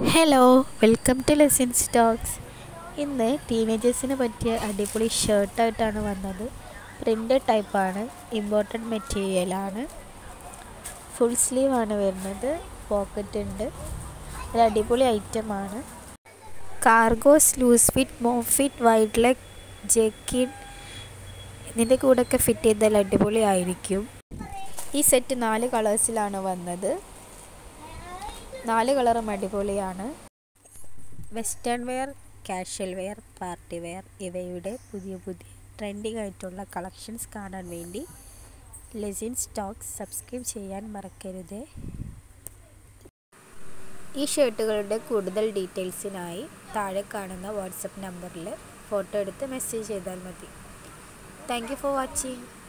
hello welcome to ലെസിൻ stocks ഇന്ന് ടീനേജേഴ്സിന് പറ്റിയ അടിപൊളി ഷർട്ടായിട്ടാണ് വന്നത് പ്രിൻ്റഡ് ടൈപ്പാണ് ഇമ്പോർട്ടഡ് മെറ്റീരിയലാണ് ഫുൾ സ്ലീവ് ആണ് വരുന്നത് പോക്കറ്റ് ഉണ്ട് ഒരു അടിപൊളി ഐറ്റമാണ് cargos loose fit mom fit wide leg ജെക്കിൻ ഇതിൻ്റെ കൂടെയൊക്കെ ഫിറ്റ് ചെയ്താൽ അടിപൊളി ആയിരിക്കും ഈ സെറ്റ് നാല് കളേഴ്സിലാണ് വന്നത് നാല് കളറും അടിപൊളിയാണ് western wear casual wear party wear ഇവയുടെ പുതിയ പുതിയ ട്രെൻഡിങ് ആയിട്ടുള്ള കളക്ഷൻസ് കാണാൻ വേണ്ടി ലെസിൻ സ്റ്റോക്സ് സബ്സ്ക്രൈബ് ചെയ്യാൻ മറക്കരുത് ഈ ഷർട്ടുകളുടെ കൂടുതൽ ഡീറ്റെയിൽസിനായി താഴെ കാണുന്ന വാട്സപ്പ് നമ്പറിൽ ഫോട്ടോ എടുത്ത് മെസ്സേജ് ചെയ്താൽ മതി താങ്ക് യു ഫോർ വാച്ചിങ്